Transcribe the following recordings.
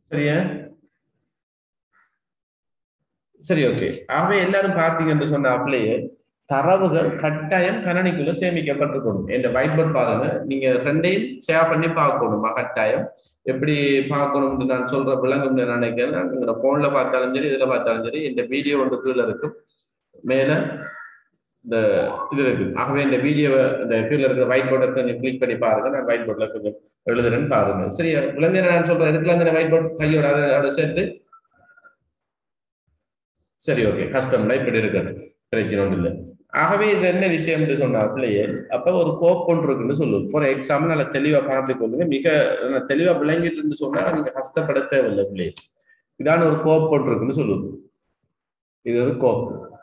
சரியா சரி ஓகே ஆகவே எல்லாரும் பாத்தீங்கன்னு சொன்ன அப்படியே தரவுகள் கட்டாயம் கணனிக்குள்ள சேமிக்கப்பட்டிருக்கணும் இந்த ஒயிட் போர்ட் பாருங்க நீங்க ரெண்டையும் ஷேர் பண்ணி பார்க்கணுமா கட்டாயம் எப்படி பார்க்கணும்னு நான் சொல்ற விளங்கும் நினைக்கிறேன் உங்களோட போன்ல பார்த்தாலும் சரி இதுல பார்த்தாலும் சரி இந்த வீடியோ ஒன்று கீழே இருக்கும் மேல இந்த இது இருக்கு ஆகவே இந்த வீடியோவை இந்த கீழே இருக்கிற ஒயிட் போர்டை கொஞ்சம் கிளிக் பண்ணி பாருங்க நான் ஒயிட் போர்ட்ல கொஞ்சம் எழுதுறேன்னு பாருங்க சரியா விளங்க நான் சொல்றேன் எடுக்கலாம் இந்த ஒயிட் போர்ட் கையோட அதை அதோட சேர்த்து சரி ஓகே கஷ்டம்ல இப்படி இருக்கட்டும் பிரச்சனை ஒன்றும் இல்லை ஆகவே இது என்ன விஷயம்னு சொன்னா பிள்ளையே அப்ப ஒரு கோப் ஒன்று இருக்குன்னு சொல்லுவோம் ஃபார் எக்ஸாம்பிள் நல்லா தெளிவா பார்த்து கொள்ளுங்க மிக நல்லா தெளிவா விளங்கிட்டு இருந்து சொன்னா நீங்க கஷ்டப்பட தேவையில்லை பிள்ளையே இதான ஒரு கோப் ஒன்று இருக்குன்னு சொல்லுவோம் இது ஒரு கோப்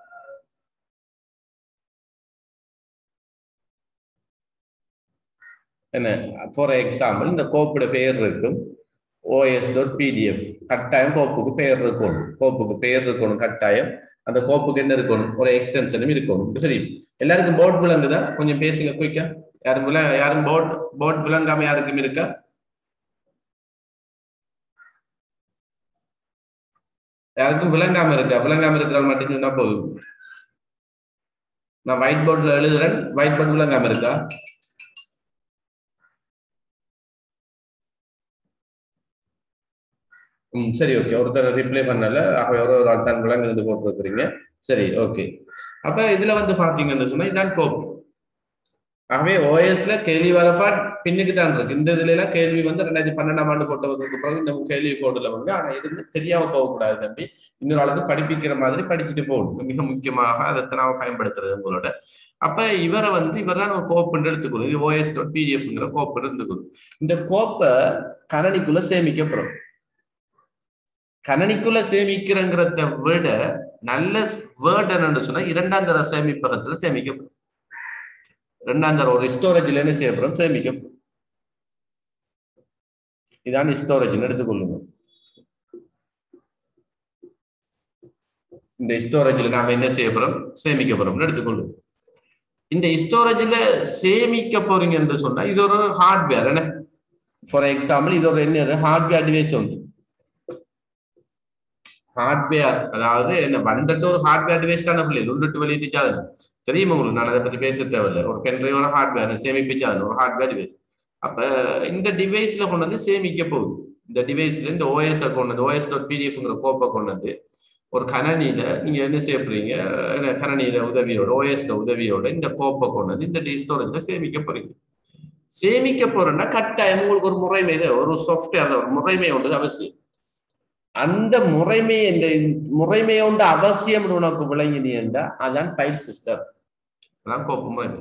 என்ன ஃபார் எக்ஸாம்பிள் இந்த கோப்போட பெயர் இருக்கும் ஓஎஸ் டாட் பிடிஎஃப் கட்டாயம் கோப்புக்கு பெயர் இருக்கணும் கோப்புக்கு பெயர் இருக்கணும் கட்டாயம் அந்த கோப்புக்கு என்ன இருக்கணும் ஒரு எக்ஸ்டென்ஷனும் இருக்கணும் சரி எல்லாருக்கும் போர்ட் விளங்குதா கொஞ்சம் பேசுங்க குயிக்கா யாரும் விள யாரும் போர்ட் போர்ட் விளங்காம யாருக்கும் இருக்கா யாருக்கும் விளங்காம இருக்கா விளங்காம இருக்கிறவங்க மட்டும் சொன்னா போதும் நான் ஒயிட் போர்ட்ல எழுதுறேன் ஒயிட் போர்ட் விளங்காம இருக்கா ம் சரி ஓகே ஒருத்தர் ரிப்ளை பண்ணல ஆக ஒரு ஒரு ஆள் தான் விளங்குறது போட்டிருக்கிறீங்க சரி ஓகே அப்ப இதுல வந்து பாத்தீங்கன்னு சொன்னா இதான் கோப் ஆகவே ஓஎஸ்ல கேள்வி வரப்பா பின்னுக்கு தான் இருக்கு இந்த இதுல எல்லாம் கேள்வி வந்து ரெண்டாயிரத்தி பன்னெண்டாம் ஆண்டு போட்டதுக்கு பிறகு இந்த கேள்வி கோடுல வந்து ஆனா இது வந்து தெரியாம போகக்கூடாது தம்பி இன்னொரு ஆளுக்கு படிப்பிக்கிற மாதிரி படிச்சுட்டு போகணும் மிக முக்கியமாக அதை நாம பயன்படுத்துறது உங்களோட அப்ப இவரை வந்து இவர் தான் ஒரு கோப்புன்னு எடுத்துக்கணும் இது ஓஎஸ் டாட் பிடிஎஃப்ங்கிற கோப்புன்னு எடுத்துக்கணும் இந்த கோப்பை கணனிக்குள்ள சேமிக்கப்படும் கணனிக்குள்ள சேமிக்கிறங்கிறத விட நல்ல வேர்ட் என்னன்னு சொன்னா இரண்டாம் தர சேமிப்பகத்துல சேமிக்கப்படும் ரெண்டாம் தர ஒரு ஸ்டோரேஜ்ல என்ன செய்யப்படும் சேமிக்கப்படும் இதான் ஸ்டோரேஜ் எடுத்துக்கொள்ளுங்க இந்த ஸ்டோரேஜ்ல நாம என்ன செய்யப்படும் சேமிக்கப்படும் எடுத்துக்கொள்ளுங்க இந்த ஸ்டோரேஜ்ல சேமிக்க போறீங்க என்று சொன்னா இது ஒரு ஹார்ட்வேர் என்ன ஃபார் எக்ஸாம்பிள் இது ஒரு என்ன ஹார்ட்வேர் டிவைஸ் உண்டு ஹார்ட்வேர் அதாவது என்ன வந்துட்டு ஒரு ஹார்ட்வேர் டிவைஸ் தானே பிள்ளை உண்டுட்டு வெளியிட்டு தெரியுமா உங்களுக்கு நான் அதை பத்தி பேச தேவையில்லை ஒரு பென்ட்ரைவோட ஹார்ட்வேர் சேமிப்பிச்சாது ஒரு ஹார்ட்வேர் டிவைஸ் அப்ப இந்த டிவைஸ்ல கொண்டு வந்து சேமிக்க போகுது இந்த டிவைஸ்ல இந்த ஓஎஸ் கொண்டு வந்து ஓஎஸ் டாட் பிடிஎஃப்ங்கிற கோப்பை கொண்டு வந்து ஒரு கணனியில நீங்க என்ன செய்ய போறீங்க கணனியில உதவியோட ஓஎஸ் உதவியோட இந்த கோப்பை கொண்டு வந்து இந்த டி ஸ்டோரேஜ்ல சேமிக்க போறீங்க சேமிக்க போறேன்னா கட்டாயம் உங்களுக்கு ஒரு முறைமை ஒரு சாஃப்ட்வேர் ஒரு முறைமை ஒன்று அவசியம் அந்த முறைமை இந்த முறைமையோட அவசியம் உனக்கு விளங்கினீண்டா அதான் ஃபைல் சிஸ்டம் அதான் கோப்பு முறைமை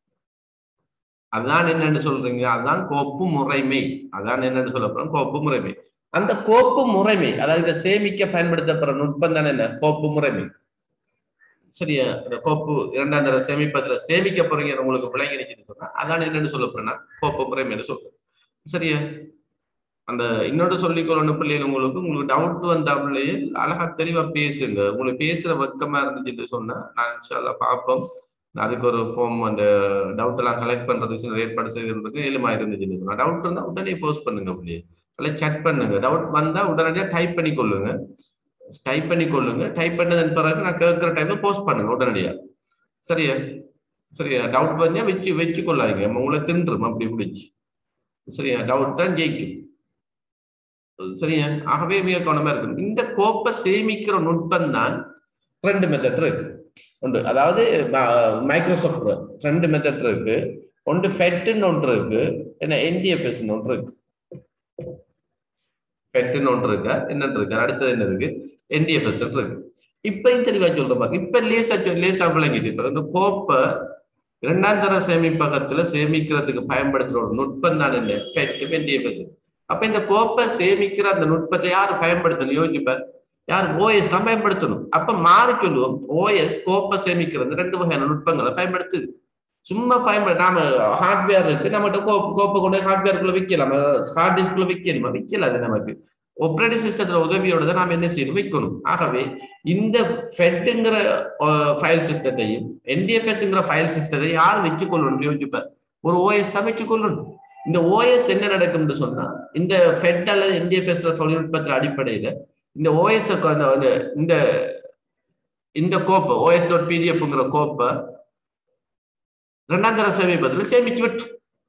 அதான் என்னன்னு சொல்றீங்க அதான் கோப்பு முறைமை அதான் என்னன்னு சொல்ல போறோம் கோப்பு முறைமை அந்த கோப்பு முறைமை அதாவது இதை சேமிக்க பயன்படுத்தப்படுற நுட்பம் தானே என்ன கோப்பு முறைமை சரியா அந்த கோப்பு இரண்டாம் தர சேமிப்பதுல சேமிக்க போறீங்க உங்களுக்கு விளங்கிருச்சுன்னு சொன்னா அதான் என்னன்னு சொல்ல போறேன்னா கோப்பு முறைமைன்னு சொல்றேன் சரியா அந்த இன்னொரு சொல்லிக்கொள்ளணும் பிள்ளைகள் உங்களுக்கு உங்களுக்கு டவுட் வந்தாப்புலயே அழகா தெளிவா பேசுங்க உங்களுக்கு பேசுற வெக்கமா இருந்துச்சுன்னு சொன்னா நான் இன்ஷால்லா பார்ப்போம் அதுக்கு ஒரு ஃபார்ம் அந்த டவுட் எல்லாம் கலெக்ட் பண்றதுக்கு ஏற்பாடு செய்யறதுக்கு எளிமா இருந்துச்சுன்னு சொன்னா டவுட் இருந்தா உடனே போஸ்ட் பண்ணுங்க பிள்ளையே அல்ல சட் பண்ணுங்க டவுட் வந்தா உடனடியா டைப் பண்ணி கொள்ளுங்க டைப் பண்ணி கொள்ளுங்க டைப் பண்ணதன் பிறகு நான் கேட்கிற டைம்ல போஸ்ட் பண்ணுங்க உடனடியா சரியா சரியா டவுட் வந்தா வச்சு வச்சு கொள்ளாதீங்க உங்களை தின்றும் அப்படி பிடிச்சி சரியா டவுட் தான் ஜெயிக்கும் சரியா ஆகவே மிக கவனமா இருக்கணும் இந்த கோப்பை சேமிக்கிற நுட்பம் தான் ரெண்டு மெத்தட் இருக்கு உண்டு அதாவது மைக்ரோசாஃப்ட் ரெண்டு மெத்தட் இருக்கு ஒன்று ஃபெட்டுன்னு ஒன்று இருக்கு என்ன என்டிஎஃப்எஸ் ஒன்று இருக்கு ஃபெட்டுன்னு ஒன்று இருக்கா என்னன்னு இருக்கு அடுத்தது என்ன இருக்கு என்டிஎஃப்எஸ் இருக்கு இப்பயும் தெளிவா சொல்ற மாதிரி இப்ப லேசா லேசா விளங்கிட்டு இப்ப இந்த கோப்பை இரண்டாம் தர சேமிப்பகத்துல சேமிக்கிறதுக்கு பயன்படுத்துற ஒரு நுட்பம் தான் என்ன ஃபெட் என்டிஎஃப்எஸ் அப்ப இந்த கோப்பை சேமிக்கிற அந்த நுட்பத்தை யார் பயன்படுத்தணும் யோசிப்ப யார் ஓஎஸ் தான் பயன்படுத்தணும் அப்ப மாறி சொல்லுவோம் ஓஎஸ் கோப்பை சேமிக்கிறது ரெண்டு வகையான நுட்பங்களை பயன்படுத்துது சும்மா பயன்படு நாம ஹார்ட்வேர் இருக்கு நம்மகிட்ட கோப்பு கோப்பை கொண்டு ஹார்ட்வேருக்குள்ள விற்கலாம் ஹார்ட் டிஸ்குள்ள விற்கணுமா விற்கல அது நமக்கு ஆப்ரேட்டிங் சிஸ்டத்துல உதவியோட தான் நாம என்ன செய்யணும் வைக்கணும் ஆகவே இந்த ஃபெட்டுங்கிற ஃபைல் சிஸ்டத்தையும் என்டிஎஃப்எஸ்ங்கிற ஃபைல் சிஸ்டத்தை யார் வச்சுக்கொள்ளணும் யோசிப்ப ஒரு ஓஎஸ் தான் வச்சுக்கொள்ளணும் இந்த ஓஎஸ் என்ன நடக்கும்னு சொன்னா இந்த ஃபெட் அல்லது என்டிஎஃப்எஸ் தொழில்நுட்பத்தின் அடிப்படையில இந்த ஓஎஸ் இந்த இந்த கோப்பை ஓஎஸ் டாட் பிடிஎஃப்ங்கிற கோப்பை ரெண்டாம் தர சேமிப்பதில் சேமிச்சு விட்டு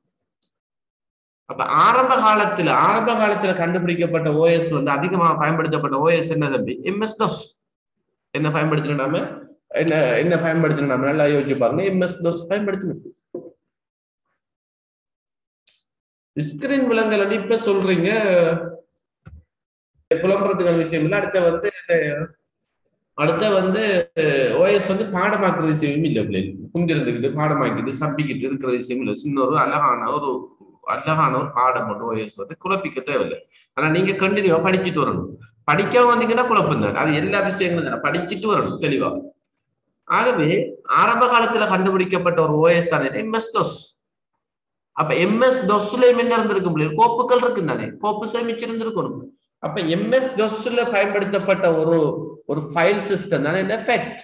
அப்ப ஆரம்ப காலத்துல ஆரம்ப காலத்துல கண்டுபிடிக்கப்பட்ட ஓஎஸ் வந்து அதிகமாக பயன்படுத்தப்பட்ட ஓஎஸ் என்ன தம்பி எம்எஸ் டோஸ் என்ன பயன்படுத்தணும் நாம என்ன என்ன பயன்படுத்தணும் நாம நல்லா யோசிச்சு பாருங்க எம்எஸ் டோஸ் பயன்படுத்தணும் ஸ்கிரீன் விலங்கல் இப்ப சொல்றீங்க புலம்புறதுக்கான விஷயம் இல்லை அடுத்த வந்து அடுத்த வந்து ஓஎஸ் வந்து பாடமாக்குற விஷயமும் இல்லை பிள்ளைகள் குந்திருந்துக்கிட்டு பாடமாக்கிட்டு சப்பிக்கிட்டு இருக்கிற விஷயம் இல்லை சின்ன ஒரு அழகான ஒரு அழகான ஒரு பாடம் மட்டும் ஓஎஸ் வந்து குழப்பிக்க தேவையில்லை ஆனா நீங்க கண்டினியூவா படிச்சுட்டு வரணும் படிக்காம வந்தீங்கன்னா குழப்பம் தான் அது எல்லா விஷயங்களும் தான் படிச்சுட்டு வரணும் தெளிவா ஆகவே ஆரம்ப காலத்துல கண்டுபிடிக்கப்பட்ட ஒரு ஓஎஸ் தானே எம்எஸ் டோஸ் அப்ப எம்எஸ் டொஸ்லயும் என்ன இருந்திருக்கும் பிள்ளைகள் கோப்புகள் இருக்கு தானே கோப்பு சேமிச்சிருந்திருக்கணும் அப்ப எம்எஸ் டொஸ்ல பயன்படுத்தப்பட்ட ஒரு ஒரு ஃபைல் சிஸ்டம் தானே என்ன ஃபெக்ட்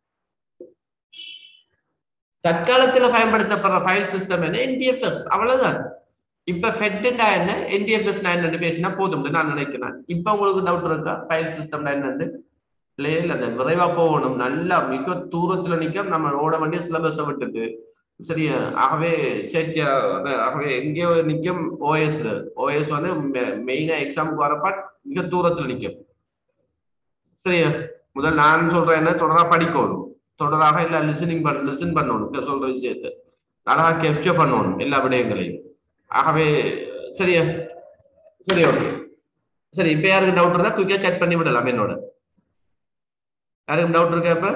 தற்காலத்துல பயன்படுத்தப்படுற ஃபைல் சிஸ்டம் என்ன என்டிஎஃப்எஸ் அவ்வளவுதான் இப்ப ஃபெட்னா என்ன என்டிஎஃப்எஸ் என்னன்னு பேசினா போதும் நான் நினைக்கிறேன் இப்ப உங்களுக்கு டவுட் இருக்கா ஃபைல் சிஸ்டம்னா என்னன்னு பிள்ளைகள் அந்த விரைவா போகணும் நல்லா மிக தூரத்துல நிக்க நம்ம ஓட வேண்டிய சிலபஸை விட்டுட்டு சரியா ஆகவே சேட்டியா ஆகவே எங்கேயோ நிற்கும் ஓஎஸ் ஓஎஸ் வந்து மெயினா எக்ஸாமுக்கு வரப்ப மிக தூரத்துல நிற்கும் சரியா முதல் நான் சொல்றேன் என்ன தொடரா படிக்கணும் தொடராக இல்ல லிசனிங் பண்ண லிசன் பண்ணணும் சொல்ற விஷயத்த அழகா கேப்சர் பண்ணணும் எல்லா விடயங்களையும் ஆகவே சரியா சரி ஓகே சரி இப்ப யாருக்கு டவுட் இருந்தா குயிக்கா செக் பண்ணி விடலாம் என்னோட யாருக்கும் டவுட் இருக்கா இப்ப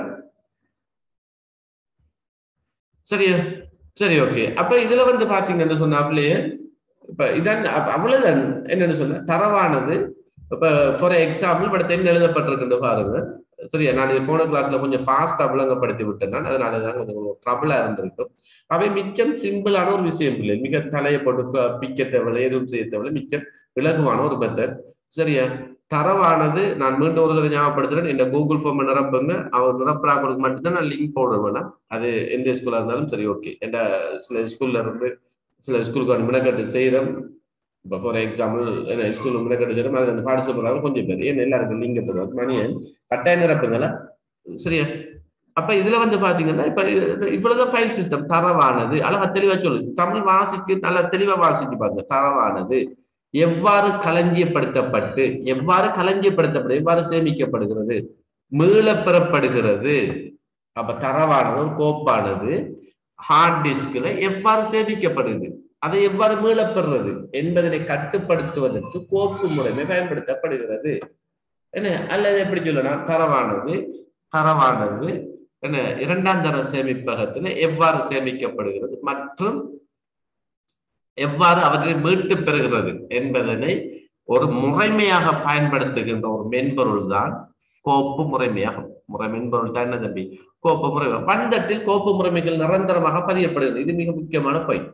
சரியா சரி ஓகே அப்ப இதுல வந்து பாத்தீங்கன்னு சொன்னாப்லயே இப்ப இதான் அவ்வளவுதான் என்னன்னு சொன்ன தரவானது இப்ப ஃபார் எக்ஸாம்பிள் படத்தை என்ன எழுதப்பட்டிருக்கு பாருங்க சரியா நான் இது போன கிளாஸ்ல கொஞ்சம் ஃபாஸ்டா விளங்கப்படுத்தி விட்டேன் நான் அதனாலதான் கொஞ்சம் ட்ரபிளா இருந்திருக்கும் அவை மிச்சம் சிம்பிளான ஒரு விஷயம் இல்லை மிக தலையை போட்டு பிக்க தேவையில்லை எதுவும் செய்ய தேவையில்லை மிச்சம் விலகுவான ஒரு மெத்தட் சரியா தரவானது நான் மீண்டும் ஒரு தடவை ஞாபகப்படுத்துறேன் இந்த கூகுள் ஃபார்ம் நிரப்புங்க அவர் நிரப்புறாங்களுக்கு மட்டும்தான் நான் லிங்க் போடுவேன் அது எந்த ஸ்கூலா இருந்தாலும் சரி ஓகே எந்த சில ஸ்கூல்ல இருந்து சில ஸ்கூலுக்கு மினக்கட்டு செய்யறோம் இப்போ ஃபார் எக்ஸாம்பிள் என்ன ஸ்கூல் மினக்கட்டு செய்யறோம் அது அந்த பாட சொல்றாங்க கொஞ்சம் பேர் ஏன் எல்லாருக்கும் லிங்க் போடுவாங்க மணியன் கட்டாயம் நிரப்புங்களா சரியா அப்ப இதுல வந்து பாத்தீங்கன்னா இப்ப இவ்வளவுதான் ஃபைல் சிஸ்டம் தரவானது அழகா தெளிவா சொல்லு தமிழ் வாசிக்கு நல்லா தெளிவா வாசிச்சு பாருங்க தரவானது எவ்வாறு களஞ்சியப்படுத்தப்பட்டு எவ்வாறு களஞ்சியப்படுத்தப்படு எவ்வாறு சேமிக்கப்படுகிறது மீள பெறப்படுகிறது அப்ப தரவானது ஒரு கோப்பானது ஹார்ட் டிஸ்க்ல எவ்வாறு சேமிக்கப்படுது அதை எவ்வாறு மீளப்பெறுறது என்பதனை கட்டுப்படுத்துவதற்கு கோப்பு முறைமை பயன்படுத்தப்படுகிறது என்ன அல்லது எப்படி சொல்லலாம் தரவானது தரவானது என்ன இரண்டாம் தர சேமிப்பகத்துல எவ்வாறு சேமிக்கப்படுகிறது மற்றும் எவ்வாறு அவற்றை மீட்டு பெறுகிறது என்பதனை ஒரு முறைமையாக பயன்படுத்துகின்ற ஒரு மென்பொருள் தான் கோப்பு முறைமையாக முறை மென்பொருள் தான் என்ன தம்பி கோப்பு முறை பண்டத்தில் கோப்பு முறைமைகள் நிரந்தரமாக பதியப்படுகிறது இது மிக முக்கியமான பாயிண்ட்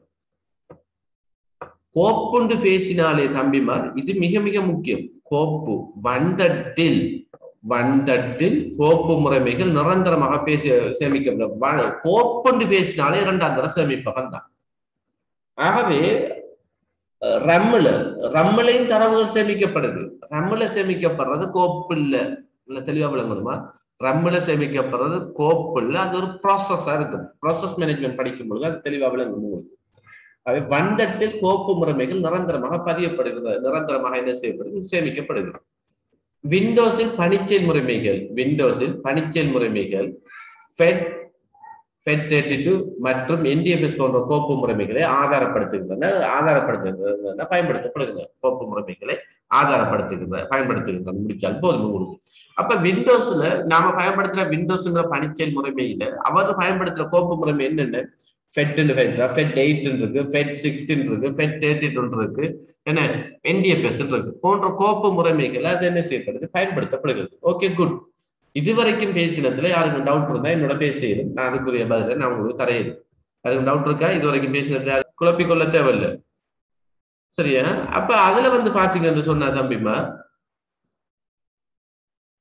கோப்புண்டு பேசினாலே தம்பிமார் இது மிக மிக முக்கியம் கோப்பு வண்டட்டில் வண்டட்டில் கோப்பு முறைமைகள் நிரந்தரமாக பேசி சேமிக்கப்படும் கோப்புண்டு பேசினாலே இரண்டாம் தர சேமிப்பகம் தான் ஆகவே ரம்மில் ரம்மிலையும் தரவுகள் சேமிக்கப்படுது ரம்மில் சேமிக்கப்படுறது கோப்பு இல்லை இல்லை தெளிவாக விளங்கணுமா ரம்மில் சேமிக்கப்படுறது கோப்பு இல்லை அது ஒரு ப்ராசஸாக இருக்கும் ப்ராசஸ் மேனேஜ்மெண்ட் படிக்கும் பொழுது அது தெளிவாக விளங்கும் உங்களுக்கு அவை வந்தட்டில் கோப்பு முறைமைகள் நிரந்தரமாக பதியப்படுகிறது நிரந்தரமாக என்ன செய்யப்படுது சேமிக்கப்படுகிறது விண்டோஸில் பணிச்செயல் முறைமைகள் விண்டோஸில் பணிச்செயல் முறைமைகள் ஃபெட் ஃபெட் தேர்ட்டி டூ மற்றும் என்டிஎஃப்எஸ் போன்ற கோப்பு முறைமைகளை ஆதாரப்படுத்துகின்றன ஆதாரப்படுத்துகின்றன பயன்படுத்தப்படுகின்றன கோப்பு முறைமைகளை ஆதாரப்படுத்துகின்ற பயன்படுத்துகின்றன முடிச்சால் போதும் உங்களுக்கு அப்ப விண்டோஸ்ல நாம பயன்படுத்துற விண்டோஸ்ங்கிற பணிச்செயல் முறைமையில அவர் பயன்படுத்துற கோப்பு முறைமை என்னென்ன ஃபெட்னு ஃபெட் எயிட் இருக்கு ஃபெட் சிக்ஸ்டின் இருக்கு ஃபெட் தேர்ட்டி டூ இருக்கு என்ன என்டிஎஃப்எஸ் இருக்கு போன்ற கோப்பு முறைமைகள் அது என்ன செய்யப்படுது பயன்படுத்தப்படுகிறது ஓகே குட் இதுவரைக்கும் பேசினதுல யாருக்கும் டவுட் இருந்தா என்னோட பேசிடும் நான் அதுக்குரிய பதில நான் உங்களுக்கு தரையிடும் அதுக்கு டவுட் இருக்கா இது வரைக்கும் பேசினதுல குழப்பிக்கொள்ள தேவையில்லை சரியா அப்ப அதுல வந்து பாத்தீங்கன்னு சொன்னா தம்பிமா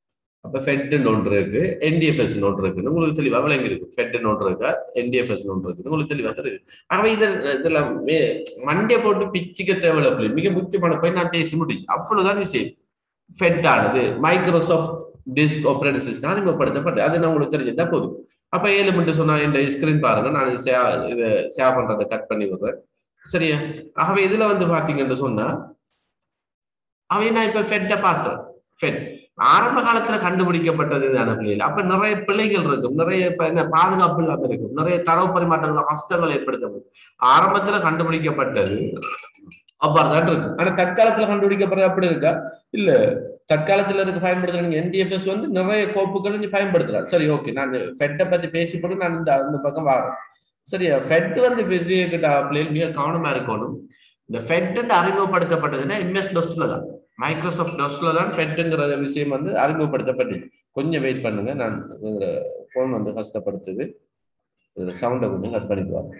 அப்ப ஃபெட்னு ஒன்று இருக்கு என்டிஎஃப்எஸ் ஒன்று இருக்குன்னு உங்களுக்கு தெளிவா விளங்கி இருக்கு ஃபெட்னு ஒன்று இருக்கா என்டிஎஃப்எஸ் ஒன்று இருக்குன்னு உங்களுக்கு தெளிவா தெரியுது ஆகவே இதில் இதெல்லாம் மண்டே போட்டு பிச்சுக்க தேவையில்லை மிக முக்கியமான போய் நான் பேசி முடியும் அவ்வளவுதான் விஷயம் ஃபெட் ஆனது மைக்ரோசாஃப்ட் டிஸ்க் ஆப்ரேட்டிங் சிஸ்டம் அறிமுகப்படுத்தப்பட்டு அது நான் உங்களுக்கு தெரிஞ்சிருந்தா போதும் அப்ப ஏழு மட்டும் சொன்னா இந்த ஸ்கிரீன் பாருங்க நான் இது share- இது ஷேர் பண்றதை கட் பண்ணி விடுறேன் சரியா ஆகவே இதுல வந்து பாத்தீங்கன்னு சொன்னா அவை நான் இப்ப ஃபெட்டை பார்த்தேன் ஃபெட் ஆரம்ப காலத்துல கண்டுபிடிக்கப்பட்டது இதுதான பிள்ளைகள் அப்ப நிறைய பிள்ளைகள் இருக்கும் நிறைய இப்ப என்ன பாதுகாப்பு இல்லாம இருக்கும் நிறைய தரவு பரிமாற்றங்கள் கஷ்டங்கள் ஏற்படுத்த ஆரம்பத்துல கண்டுபிடிக்கப்பட்டது அவ்வாறுதான் இருக்கு ஆனா தற்காலத்துல கண்டுபிடிக்கப்படுறது அப்படி இருக்கா இல்ல தற்காலத்துல இருக்க பயன்படுத்துற நீங்க என்டிஎஃப்எஸ் வந்து நிறைய கோப்புகளை நீங்க பயன்படுத்துறாரு சரி ஓகே நான் ஃபெட்டை பத்தி பேசிப்போது நான் இந்த அந்த பக்கம் வரேன் சரியா ஃபெட் வந்து விஜய்கிட்ட பிள்ளைகள் மிக கவனமா இருக்கணும் இந்த ஃபெட் அறிமுகப்படுத்தப்பட்டதுன்னா எம்எஸ் டொஸ்ல தான் மைக்ரோசாஃப்ட் டொஸ்ல தான் ஃபெட்டுங்கிற விஷயம் வந்து அறிமுகப்படுத்தப்பட்டது கொஞ்சம் வெயிட் பண்ணுங்க நான் ஃபோன் வந்து கஷ்டப்படுத்துது சவுண்டை கொஞ்சம் கட் பண்ணிக்குவாங்க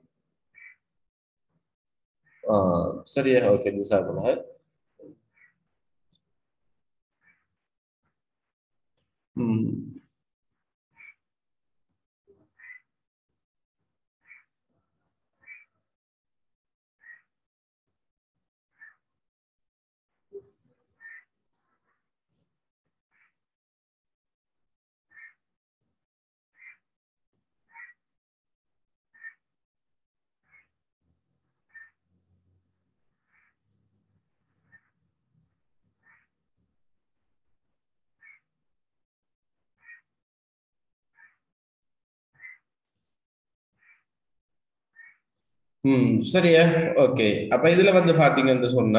ஆஹ் சரியா ஓகே மிஸ் ஆகல ம் ம் சரியா ஓகே அப்ப இதுல வந்து பாத்தீங்கன்னு சொன்னா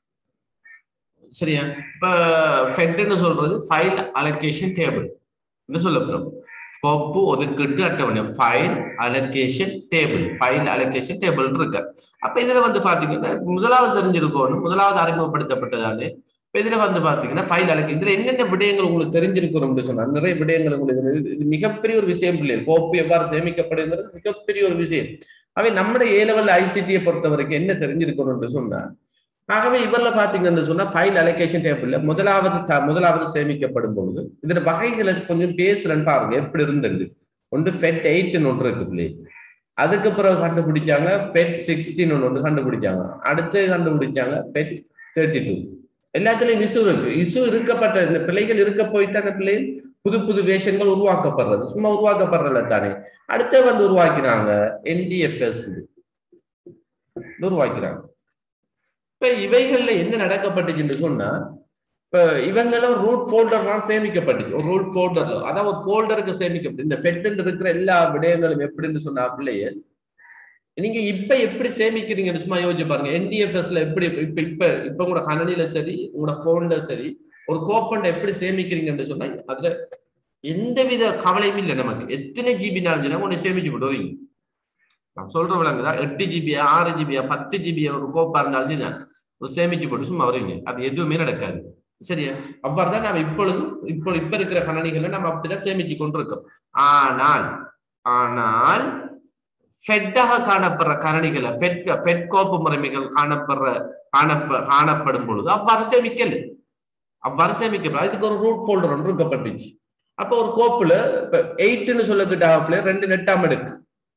சரியா இப்ப ஃபெட்னு சொல்றது ஃபைல் அலோகேஷன் டேபிள் என்ன சொல்ல போறோம் கோப்பு ஒதுக்கீட்டு அட்டவணை file allocation table file allocation table இருக்கு அப்ப இதுல வந்து பாத்தீங்கன்னா முதலாவது தெரிஞ்சிருக்கணும் முதலாவது அறிமுகப்படுத்தப்பட்டதாலே இப்ப இதுல வந்து பாத்தீங்கன்னா ஃபைல் அலோகே இதுல என்னென்ன விடயங்கள் உங்களுக்கு தெரிஞ்சிருக்கணும்னு சொன்னா நிறைய விடயங்கள் உங்களுக்கு இது- இது மிகப்பெரிய ஒரு விஷயம் பிள்ளைகள் கோப்பு எவ்வாறு சேமிக்கப்படுங்கிறது மிகப்பெரிய ஒரு விஷயம் அவை நம்முடைய ஏ லெவல் ஐசிடியை பொறுத்த வரைக்கும் என்ன தெரிஞ்சிருக்கணும்னு சொன்னா ஆகவே இவர்ல பாத்தீங்கன்னு சொன்னா ஃபைல் அலோகேஷன் டேபிள்ல முதலாவது த- முதலாவது சேமிக்கப்படும் பொழுது இதுல வகைகளை கொஞ்சம் பேசுறேன்னு பாருங்க எப்படி இருந்தது ஒன்று ஃபெட் எயிட்னு ஒன்று இருக்கு பிள்ளை அதுக்கு பிறகு கண்டுபிடிச்சாங்க பெட் சிக்ஸ்டீன் ஒன்று கண்டுபிடிச்சாங்க அடுத்து கண்டுபிடிச்சாங்க பெட் தேர்ட்டி டூ எல்லாத்துலயும் இசு இருக்கு இசு இருக்கப்பட்ட இந்த பிள்ளைகள் இருக்க போய்த்தான பிள்ளைகள் புது புது வேஷங்கள் உருவாக்கப்படுறது சும்மா உருவாக்கப்படுறல தானே அடுத்து வந்து உருவாக்கினாங்க என்டிஎஃப்எஸ் உருவாக்கிறாங்க இப்ப இவைகள்ல என்ன நடக்கப்பட்டுச்சுன்னு சொன்னா இப்ப இவங்களும் ரூட் ஃபோல்டர்லாம் சேமிக்கப்பட்டுச்சு ஒரு ரூட் ஃபோல்டர்ல அதான் ஒரு ஃபோல்டருக்கு சேமிக்கப்பட்டு இந்த ஃபெட்ல இருக்கிற எல்லா விடயங்களும் எப்படின்னு சொன்னா பிள்ளைய நீங்க இப்ப எப்படி சேமிக்கிறீங்கன்னு சும்மா யோசிச்சு பாருங்க என்டிஎஃப்எஸ்ல எப்படி இப்ப இப்ப இப்ப உங்களோட கணனில சரி உங்களோட போன்ல சரி ஒரு கோப்பண்ட எப்படி சேமிக்கிறீங்கன்னு சொன்னா அதுல எந்தவித கவலையும் இல்லை நமக்கு எத்தனை ஜிபி நாலும் உன்னை சேமிச்சு போட்டு வருவீங்க நான் சொல்ற விளங்குதா எட்டு ஜிபியா ஆறு ஜிபியா பத்து ஜிபியா ஒரு கோப்பா இருந்தாலும் தான் ஒரு சேமிச்சு போட்டு சும்மா வருவீங்க அது எதுவுமே நடக்காது சரியா அவ்வாறுதான் நாம் இப்பொழுது இப்போ இப்ப இருக்கிற கணனிகளை நம்ம அப்படிதான் சேமிச்சு கொண்டிருக்கோம் ஆனால் ஆனால் ஃபெட்டாக காணப்படுற கரணிகளை ஃபெட் ஃபெட் கோப்பு முறைமைகள் காணப்படுற காணப்ப காணப்படும் பொழுது அவ்வாறு சேமிக்கல அவ்வாறு சேமிக்கப்படும் அதுக்கு ஒரு ரூட் ஃபோல்டர் ஒன்று இருக்கப்பட்டுச்சு அப்போ ஒரு கோப்புல இப்ப எயிட்னு சொல்லக்கிட்ட ரெண்டு நெட்டாம் அடுக்கு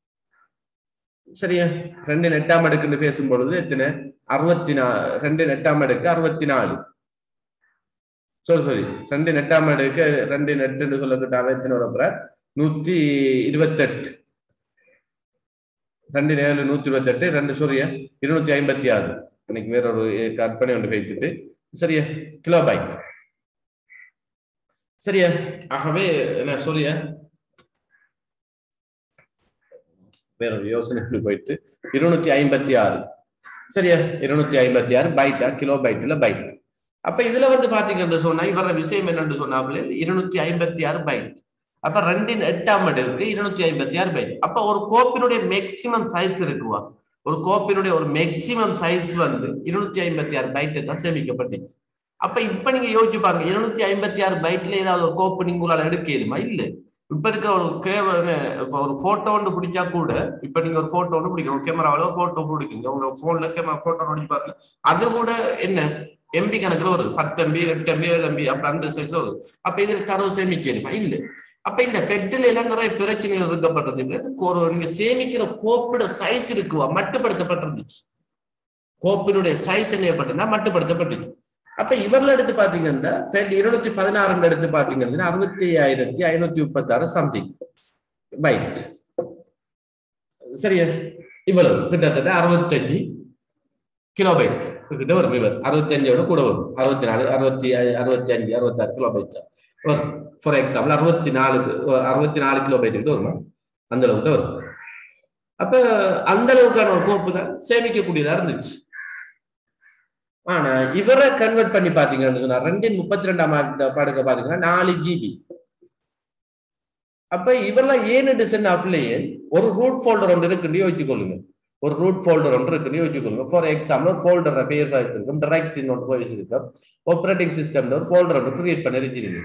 சரியா ரெண்டு நெட்டாம் அடுக்குன்னு பேசும் பொழுது எத்தனை அறுபத்தி நாலு ரெண்டு நெட்டாம் அடுக்கு அறுபத்தி நாலு சரி சரி ரெண்டு நெட்டாம் அடுக்கு ரெண்டு நெட்டுன்னு சொல்லக்கிட்ட எத்தனை வரப்புற நூத்தி இருபத்தெட்டு ரெண்டு ஏழு நூத்தி இருபத்தெட்டு ரெண்டு சூரிய இருநூத்தி ஐம்பத்தி ஆறு இன்னைக்கு வேற ஒரு கற்பனை ஒன்று வைத்துட்டு சரியா கிலோ பைக் சரியா ஆகவே என்ன சூரிய வேற ஒரு யோசனை போயிட்டு இருநூத்தி ஐம்பத்தி ஆறு சரியா இருநூத்தி ஐம்பத்தி ஆறு பைட்டா கிலோ பைட்ல பைட் அப்ப இதுல வந்து பாத்தீங்கன்னு சொன்னா இவர விஷயம் என்னன்னு சொன்னாப்ல இருநூத்தி ஐம்பத்தி ஆறு பைட் அப்ப ரெண்டின் எட்டாம் அடுக்கு இருநூத்தி ஐம்பத்தி ஆறு பைட் அப்ப ஒரு கோப்பினுடைய மேக்சிமம் சைஸ் இருக்குவா ஒரு கோப்பினுடைய ஒரு மேக்சிமம் சைஸ் வந்து இருநூத்தி ஐம்பத்தி ஆறு பைட்டு தான் சேமிக்கப்பட்டுச்சு அப்ப இப்ப நீங்க யோசிச்சு பாருங்க இருநூத்தி ஐம்பத்தி ஆறு பைட்ல ஏதாவது ஒரு கோப்பு நீங்க உங்களால எடுக்க இயலுமா இல்ல இப்ப இருக்கிற ஒரு கேவ இப்ப ஒரு போட்டோ ஒன்று பிடிச்சா கூட இப்ப நீங்க ஒரு போட்டோ ஒன்று பிடிக்கணும் கேமராவில ஒரு போட்டோ பிடிக்குங்க உங்க போன்ல கேமரா போட்டோ பிடிச்சு பாருங்க அது கூட என்ன எம்பி கணக்குல வருது பத்து எம்பி எட்டு எம்பி ஏழு எம்பி அப்ப அந்த சைஸ்ல வருது அப்ப இதில் தரவு சேமிக்கணுமா இல்ல அப்ப இந்த ஃபெட்டில் எல்லாம் நிறைய பிரச்சனைகள் இருக்கப்பட்டது ஒரு நீங்க சேமிக்கிற கோப்போட சைஸ் இருக்குவா மட்டுப்படுத்தப்பட்டிருந்துச்சு கோப்பினுடைய சைஸ் என்ன ஏற்பட்டுன்னா மட்டுப்படுத்தப்பட்டுச்சு அப்ப இவர்ல எடுத்து பாத்தீங்கன்னா ஃபெட் இருநூத்தி பதினாறுல எடுத்து பாத்தீங்கன்னா அறுபத்தி ஐயாயிரத்தி ஐநூத்தி முப்பத்தாறு சம்திங் பைட் சரியா இவ்வளவு கிட்டத்தட்ட அறுபத்தஞ்சு கிலோபைட் கிட்ட வரும் இவர் அறுபத்தஞ்சோட கூட வரும் அறுபத்தி நாலு அறுபத்தி அறுபத்தி அஞ்சு அறுபத்தாறு கிலோபைட் வரும் ஃபார் எக்ஸாம்பிள் அறுபத்தி நாலு அறுபத்தி நாலு கிலோபைட் கிட்ட வரும் அந்த அளவுக்கு வரும் அப்ப அந்த அளவுக்கான ஒரு கோப்பு தான் சேமிக்கக்கூடியதா இருந்துச்சு ஆனா இவரை கன்வெர்ட் பண்ணி பாத்தீங்கன்னா ரெண்டின் முப்பத்தி ரெண்டாம் பாடுக்க பாத்தீங்கன்னா நாலு ஜிபி அப்ப இவரெல்லாம் ஏன் டிசைன் அப்படியே ஒரு ரூட் ஃபோல்டர் ஒன்று இருக்குன்னு யோசிச்சுக்கொள்ளுங்க ஒரு ரூட் ஃபோல்டர் ஒன்று இருக்குன்னு யோசிச்சுக்கொள்ளுங்க ஃபார் எக்ஸாம்பிள் ஃபோல்டர் பேர் வச்சிருக்கோம் டைரக்ட் ஒன்று போய் வச்சிருக்கோம் ஆப்ரேட்டிங் சிஸ்டம்ல ஒரு ஃபோல்டர் ஒன்று கிரியேட் பண்ணி இருக்கிறீங்க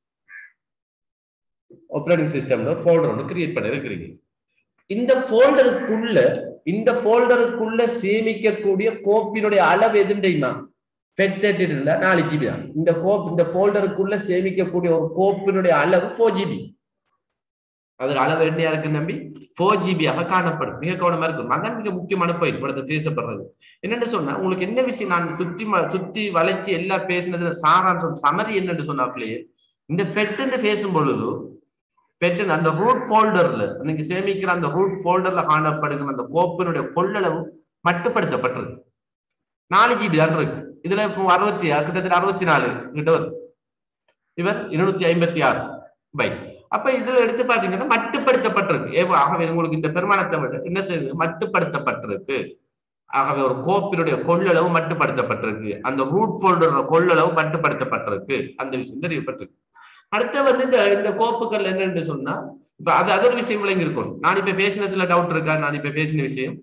ஆப்ரேட்டிங் சிஸ்டம்ல ஒரு ஃபோல்டர் ஒன்று கிரியேட் பண்ணி இருக்கிறீங்க இந்த ஃபோல்டருக்குள்ள இந்த ஃபோல்டருக்குள்ள சேமிக்கக்கூடிய கோப்பினுடைய அளவு எதுண்டைமா ஃபெட் தேர்ட்டில நாலு ஜிபி தான் இந்த கோப் இந்த ஃபோல்டருக்குள்ள சேமிக்கக்கூடிய ஒரு கோப்பினுடைய அளவு ஃபோர் ஜிபி அதில் அளவு என்னையா இருக்கு நம்பி ஃபோர் ஜிபியாக காணப்படும் மிக கவனமா இருக்கும் அதான் மிக முக்கியமான பாயிண்ட் படத்தை பேசப்படுறது என்னன்னு சொன்னா உங்களுக்கு என்ன விஷயம் நான் சுற்றி சுத்தி வளைச்சு எல்லாம் பேசினதுல சாராம்சம் சமரி என்னன்னு சொன்னாப்லயே இந்த ஃபெட்டுன்னு பேசும் பொழுது பெற்று அந்த ரூட் ஃபோல்டர்ல நீங்க சேமிக்கிற அந்த ரூட் ஃபோல்டர்ல காணப்படுகிற அந்த கோப்பினுடைய கொள்ளளவு மட்டுப்படுத்தப்பட்டிருக்கு நாலு ஜிபி தான் இருக்கு இதுல இப்போ அறுபத்தி கிட்டத்தட்ட அறுபத்தி நாலு கிட்ட வருது இவர் இருநூத்தி ஐம்பத்தி ஆறு பை அப்ப இதுல எடுத்து பாத்தீங்கன்னா மட்டுப்படுத்தப்பட்டிருக்கு ஏவோ ஆகவே உங்களுக்கு இந்த பெருமானத்தை விட என்ன செய்யுது மட்டுப்படுத்தப்பட்டிருக்கு ஆகவே ஒரு கோப்பினுடைய கொள்ளளவு மட்டுப்படுத்தப்பட்டிருக்கு அந்த ரூட் ஃபோல்டர் கொள்ளளவு மட்டுப்படுத்தப்பட்டிருக்கு அந்த விஷயம் தெரியப்பட்டிருக்கு அடுத்து வந்து இந்த இந்த கோப்புகள் என்னன்னு சொன்னா இப்ப அது அது ஒரு விஷயம் விளங்கி இருக்கும் நான் இப்ப பேசினதுல டவுட் இருக்கா நான் இப்ப பேசின விஷயம்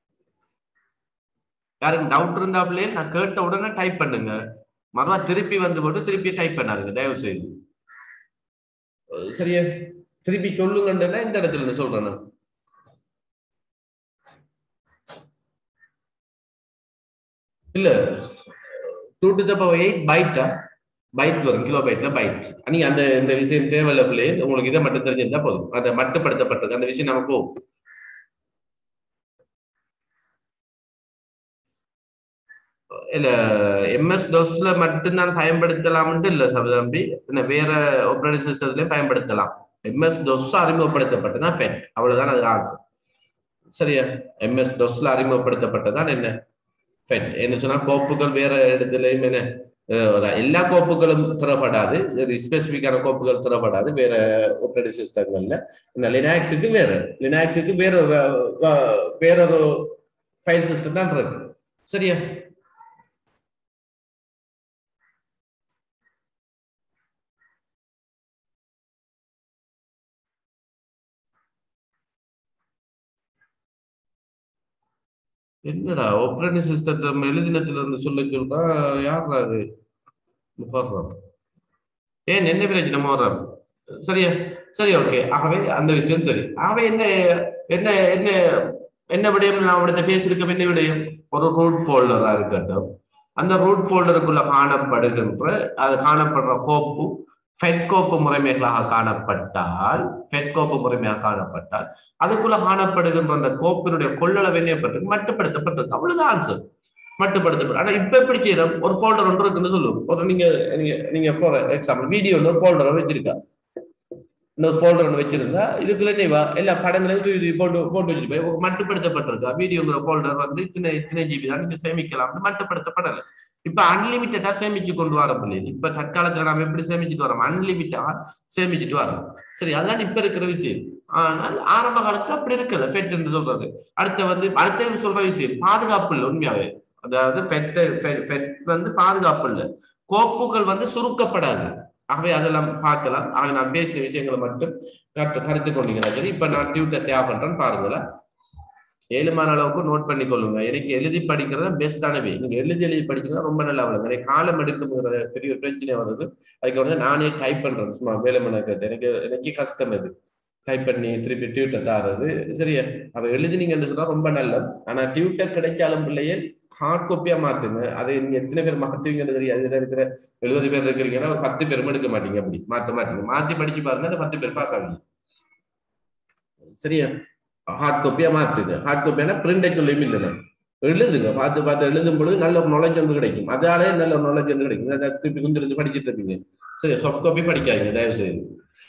யாருக்கு டவுட் இருந்தாப்லயே நான் கேட்ட உடனே டைப் பண்ணுங்க மறுவா திருப்பி வந்து போட்டு திருப்பி டைப் பண்ணாருங்க தயவு செய்து சரியா திருப்பி சொல்லுங்கன்னா இந்த இடத்துல நான் சொல்றேன் நான் இல்ல two to the power eight பைட்டா பைட் வரும் கிலோ பைட்ல பைட் நீங்க அந்த இந்த விஷயம் தேவையில்ல பிள்ளை உங்களுக்கு இதை மட்டும் தெரிஞ்சிருந்தா போதும் அதை மட்டுப்படுத்தப்பட்டது அந்த விஷயம் நம்ம போகும் இல்ல எம்எஸ் டோஸ்ல மட்டும்தான் பயன்படுத்தலாம்னு இல்ல தம்பி வேற ஆப்ரேட்டிங் சிஸ்டத்துலயும் பயன்படுத்தலாம் எம்எஸ் டொஸ் அறிமுகப்படுத்தப்பட்டதான் ஃபெட் அவ்வளவுதான் அது ஆன்சர் சரியா எம்எஸ் டொஸ்ல அறிமுகப்படுத்தப்பட்டதான் என்ன ஃபெட் என்ன சொன்னா கோப்புகள் வேற இடத்துலயும் என்ன எல்லா கோப்புகளும் திறப்படாது ஸ்பெசிபிக்கான கோப்புகள் திறப்படாது வேற ஆப்ரேட்டிங் சிஸ்டங்கள்ல லினாக்ஸுக்கு வேற லினாக்ஸுக்கு வேற வேறொரு ஃபைல் சிஸ்டம் தான் இருக்கு சரியா என்னடா ஆப்ரேட்டிங் சிஸ்டத்தை எழுதினத்துல இருந்து சொல்ல சொல்றா யாரா அது முகர்றாம் ஏன் என்ன பிரச்சனை மோர்றாம் சரியா சரி ஓகே ஆகவே அந்த விஷயம் சரி ஆகவே என்ன என்ன என்ன என்ன விடயம் நான் அவடத்த பேசியிருக்க என்ன விடயம் ஒரு ரூட் ஃபோல்டரா இருக்கட்டும் அந்த ரூட் ஃபோல்டருக்குள்ள காணப்படுகின்ற அது காணப்படுற கோப்பு ஃபெட் கோப்பு முறைமைகளாக காணப்பட்டால் ஃபெட் கோப்பு முறைமையாக காணப்பட்டால் அதுக்குள்ள காணப்படுகின்ற அந்த கோப்பினுடைய கொள்ளளவு என்ன மட்டுப்படுத்தப்பட்டது அவ்வளவுதான் ஆன்சர் மட்டுப்படுத்தப்படும் ஆனா இப்ப எப்படி செய்யறோம் ஒரு ஃபோல்டர் ஒன்று இருக்குன்னு சொல்லுவோம் ஒரு நீங்க நீங்க நீங்க ஃபார் எக்ஸாம்பிள் வீடியோ ஒரு ஃபோல்டரை வச்சிருக்கா இன்னொரு ஃபோல்டர் ஒன்று வச்சிருந்தா இதுக்குள்ள நீ வா எல்லா படங்களையும் தூக்கி போட்டு போட்டு வச்சுட்டு போய் மட்டுப்படுத்தப்பட்டிருக்கா வீடியோங்கிற ஃபோல்டர் வந்து இத்தனை இத்தனை ஜிபி தான் நீங்க சேமிக்கலாம் மட்டுப்படுத்தப்படலை இப்ப அன்லிமிட்டடா சேமிச்சு கொண்டு வர முடியாது இப்ப தற்காலத்துல நாம எப்படி சேமிச்சுட்டு வரோம் அன்லிமிட்டா சேமிச்சுட்டு வரோம் சரி அதான் இப்ப இருக்கிற விஷயம் ஆனால் ஆரம்ப காலத்துல அப்படி இருக்கல பெட் என்று சொல்றது அடுத்த வந்து அடுத்த சொல்ற விஷயம் பாதுகாப்பு இல்லை உண்மையாவே அதாவது பெட் பெட் வந்து பாதுகாப்பு இல்லை கோப்புகள் வந்து சுருக்கப்படாது ஆகவே அதெல்லாம் பார்க்கலாம் ஆக நான் பேசின விஷயங்களை மட்டும் கருத்து கருத்து கொண்டீங்கன்னா சரி இப்ப நான் டியூட்டர் சேவ் பண்றேன்னு பாருங்களேன் ஏழுமான அளவுக்கு நோட் பண்ணி கொள்ளுங்க எனக்கு எழுதி படிக்கிறதா பெஸ்டானவே நீங்க எழுதி எழுதி படிக்கிறது ரொம்ப நல்லா வரும் நிறைய காலம் எடுக்குங்கிற பெரிய ஒரு பிரச்சனை வருது அதுக்கு வந்து நானே டைப் பண்றேன் சும்மா வேலை கேட்டு எனக்கு எனக்கு கஷ்டம் இது டைப் பண்ணி திருப்பி டியூட்டர் தாரது சரியா அவ எழுதினீங்கன்னு சொன்னா ரொம்ப நல்லது ஆனா டியூட்டர் கிடைச்சாலும் பிள்ளையே ஹார்ட் காப்பியா மாத்துங்க அதை நீங்க எத்தனை பேர் மாத்துவீங்கன்னு தெரியாது இதுல இருக்கிற எழுபது பேர் இருக்கிறீங்கன்னா ஒரு பத்து பேரும் எடுக்க மாட்டீங்க அப்படி மாத்த மாட்டீங்க மாத்தி படிச்சு பாருங்க அந்த பத்து பேர் பாஸ் ஆகுங்க சரியா ஹார்ட் காப்பியா மாத்துங்க ஹார்ட் காப்பியான பிரிண்ட் சொல்லியும் இல்லைன்னா எழுதுங்க பார்த்து பார்த்து எழுதும் பொழுது நல்ல ஒரு நாலேஜ் ஒன்று கிடைக்கும் அதாலே நல்ல ஒரு நாலேஜ் ஒன்று கிடைக்கும் இல்லாட்டா திருப்பி குந்திருந்து படிச்சுட்டு இருப்பீங்க சரி சாஃப்ட் காப்பி படிக்காதீங்க தயவு செய்து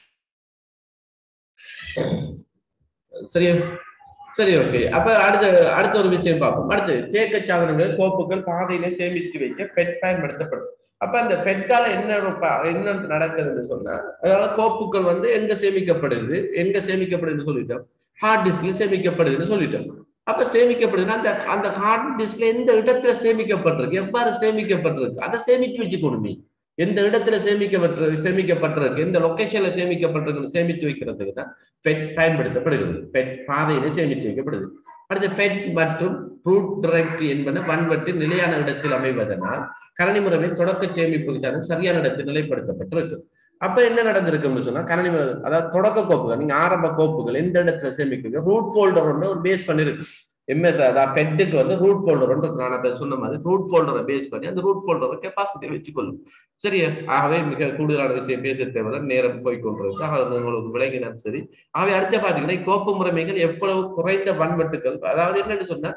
சரியா சரி ஓகே அப்ப அடுத்த அடுத்த ஒரு விஷயம் பார்ப்போம் அடுத்து தேக்க சாதனங்கள் கோப்புகள் பாதையில சேமித்து வைக்க பெட் பயன்படுத்தப்படும் அப்ப அந்த பெட்டால என்ன ஒரு ப- என்ன நடக்குதுன்னு சொன்னா அதாவது கோப்புகள் வந்து எங்க சேமிக்கப்படுது எங்க சேமிக்கப்படுதுன்னு சொல்லிட்டோம் ஹார்ட் டிஸ்க்ல சேமிக்கப்படுதுன்னு சொல்லிட்டோம் அப்ப சேமிக்கப்படுதுன்னா அந்த அந்த ஹார்ட் டிஸ்க்ல எந்த இடத்துல சேமிக்கப்பட்டிருக்கு எவ்வாறு சேமிக்கப்பட்டிருக்கு அதை சேமிச்சு வச்சுக்கணுமே எந்த இடத்துல சேமிக்கப்பட்டு சேமிக்கப்பட்டிருக்கு எந்த லொகேஷன்ல சேமிக்கப்பட்டிருக்கு சேமித்து வைக்கிறதுக்கு தான் பெட் பயன்படுத்தப்படுகிறது பெட் பாதையில சேமித்து வைக்கப்படுது அடுத்து பெட் மற்றும் ரூட் டிரெக்டரி என்பன வன்வட்டு நிலையான இடத்தில் அமைவதனால் கரணி முறையின் தொடக்க சேமிப்புக்கான சரியான இடத்தில் நிலைப்படுத்தப்பட்டிருக்கு அப்ப என்ன நடந்திருக்குன்னு சொன்னா கரணி முறை அதாவது தொடக்க கோப்புகள் நீங்க ஆரம்ப கோப்புகள் எந்த இடத்துல சேமிக்கிறீங்க ரூட் ஃபோல்டர் ஒன்று ஒரு பேஸ் பண்ணிருக்கு எம்எஸ் அதாவது பெட்டுக்கு வந்து ரூட் ஃபோல்டர் ஒன்று நான் அப்ப சொன்ன மாதிரி ரூட் ஃபோல்டரை பேஸ் பண்ணி அந்த ரூட் ஃபோல்டரை கெப்பாசிட்டி வச்சுக்கொள்ளும் சரியா ஆகவே மிக கூடுதலான விஷயம் பேச தேவை நேரம் போய்கொண்டிருக்கு ஆக அது உங்களுக்கு விளங்கினாலும் சரி ஆகவே அடுத்து பாத்தீங்கன்னா கோப்பு முறைமைகள் எவ்வளவு குறைந்த வன்வெட்டுகள் அதாவது என்னன்னு சொன்னா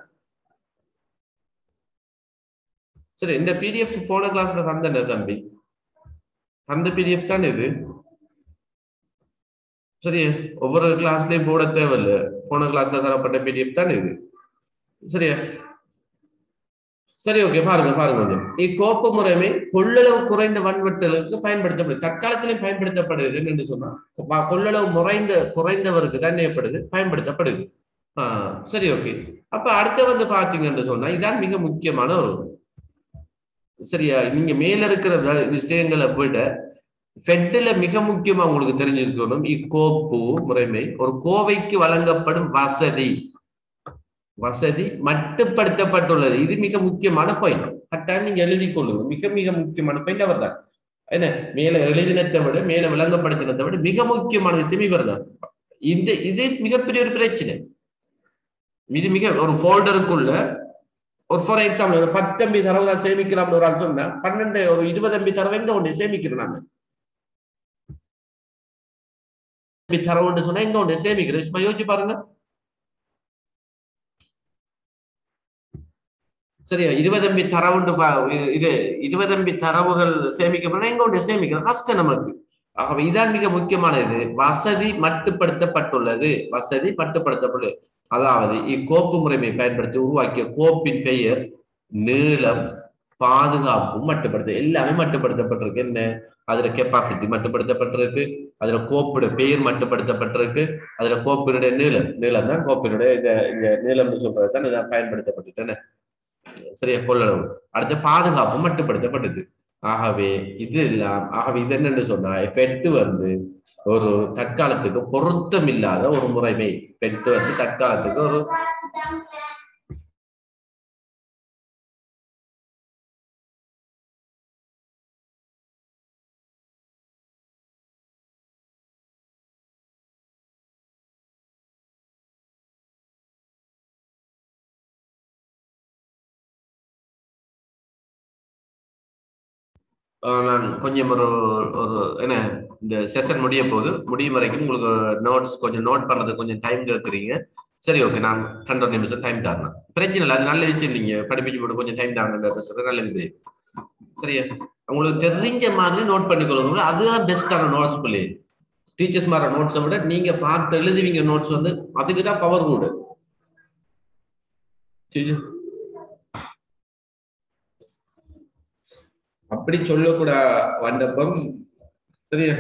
சரி இந்த பிடிஎஃப் போன கிளாஸ்ல தந்தன தம்பி அந்த பிடிஎஃப் தான் இது சரி ஒவ்வொரு கிளாஸ்லயும் போட தேவையில்ல போன கிளாஸ்ல தரப்பட்ட பிடிஎஃப் தான் இது சரியா சரி ஓகே பாருங்க பாருங்க கொஞ்சம் இக்கோப்பு முறைமை கொள்ளளவு குறைந்த வன்வெட்டலுக்கு பயன்படுத்தப்படுது தற்காலத்திலையும் பயன்படுத்தப்படுது என்று சொன்னா கொ- கொள்ளளவு முறைந்த குறைந்தவருக்கு தான் ஏற்படுது பயன்படுத்தப்படுது ஆஹ் சரி ஓகே அப்ப அடுத்து வந்து பாத்தீங்கன்னு சொன்னா இதான் மிக முக்கியமான ஒரு சரியா நீங்க மேல இருக்கிற வே- விஷயங்களை விட ஃபெட்ல மிக முக்கியமா உங்களுக்கு தெரிஞ்சிருக்கணும் இக்கோப்பு முறைமை ஒரு கோவைக்கு வழங்கப்படும் வசதி வசதி மட்டுப்படுத்தப்பட்டுள்ளது இது மிக முக்கியமான பாயிண்ட் கட்டாயம் நீங்க எழுதி கொள்ளுங்க மிக மிக முக்கியமான பாயிண்ட் அவர் தான் என்ன மேல எழுதினத்தை விட மேல விளங்கப்படுத்தினதை விட மிக முக்கியமான விஷயம் இவர் தான் இந்த இது மிகப்பெரிய ஒரு பிரச்சனை இது மிக ஒரு ஃபோல்டருக்குள்ள ஒரு ஃபார் எக்ஸாம்பிள் ஒரு பத்து எம்பி தரவு தான் சேமிக்கிறோம்னு ஒரு ஆள் சொன்னா பன்னெண்டு ஒரு இருபது எம்பி தரவு எங்க ஒன்று சேமிக்கிறோம் நாங்க எம்பி தரவுன்னு சொன்னா எங்க ஒன்று சேமிக்கிறோம் சும்மா யோசிச்சு பாருங்க சரியா இருபது எம்பி தரவுண்டு பா- இது இருபது எம்பி தரவுகள் சேமிக்கப்பட எங்க ஒன்று சேமிக்கிறோம் கஷ்டம் நமக்கு ஆகவே இதான் மிக முக்கியமானது வசதி மட்டுப்படுத்தப்பட்டுள்ளது வசதி மட்டுப்படுத்தப்பட்டுள்ளது அதாவது இக்கோப்பு முறைமை பயன்படுத்தி உருவாக்கிய கோப்பின் பெயர் நீளம் பாதுகாப்பு மட்டுப்படுத்த எல்லாமே மட்டுப்படுத்தப்பட்டிருக்கு என்ன அதுல கெப்பாசிட்டி மட்டுப்படுத்தப்பட்டிருக்கு அதுல கோப்பிட பெயர் மட்டுப்படுத்தப்பட்டிருக்கு அதுல கோப்பினுடைய நீளம் நீளம் தான் கோப்பினுடைய இந்த இந்த நீளம்னு சொல்றது தான் இதான் பயன்படுத்தப்பட்டுட்டேன்னு சரியா கொள்ளளவு அடுத்து பாதுகாப்பு மட்டுப்படுத்தப்பட்டது ஆகவே இது எல்லாம் ஆகவே இது என்னன்னு சொன்னா பெட்டு வந்து ஒரு தற்காலத்துக்கு பொருத்தம் இல்லாத ஒரு முறைமை பெட்டு வந்து தற்காலத்துக்கு ஒரு ஆஹ் நான் கொஞ்சம் ஒரு ஒரு என்ன இந்த செஷன் முடிய போகுது முடியும் வரைக்கும் உங்களுக்கு நோட்ஸ் கொஞ்சம் நோட் பண்றதுக்கு கொஞ்சம் டைம் கேட்குறீங்க சரி ஓகே நான் ரெண்டு நிமிஷம் டைம் தரணும் பிரச்சனை இல்லை அது நல்ல விஷயம் நீங்க படிப்பிச்சு போட்டு கொஞ்சம் டைம் தாங்கன்றது நல்ல இது சரியா உங்களுக்கு தெரிஞ்ச மாதிரி நோட் பண்ணிக்கொள்ளுங்க அதுதான் பெஸ்டான நோட்ஸ் பிள்ளை டீச்சர்ஸ் மாற நோட்ஸை விட நீங்க பார்த்து எழுதுவீங்க நோட்ஸ் வந்து அதுக்கு தான் பவர் கூடு சரி அப்படி சொல்லக்கூடா வண்டப்பம் சரியா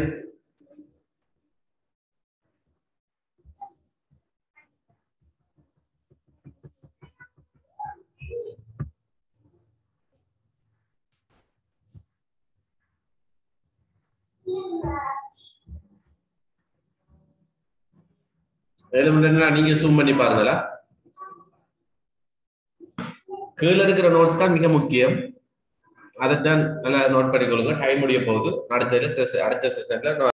வேணும்னா நீங்க ஜூம் பண்ணி பாருங்களா கீழே இருக்கிற நோட்ஸ் தான் மிக முக்கியம் அதைத்தான் நல்லா நோட் பண்ணிக்கொள்ளுங்க டைம் முடிய போகுது அடுத்த அடுத்த செஷன்ல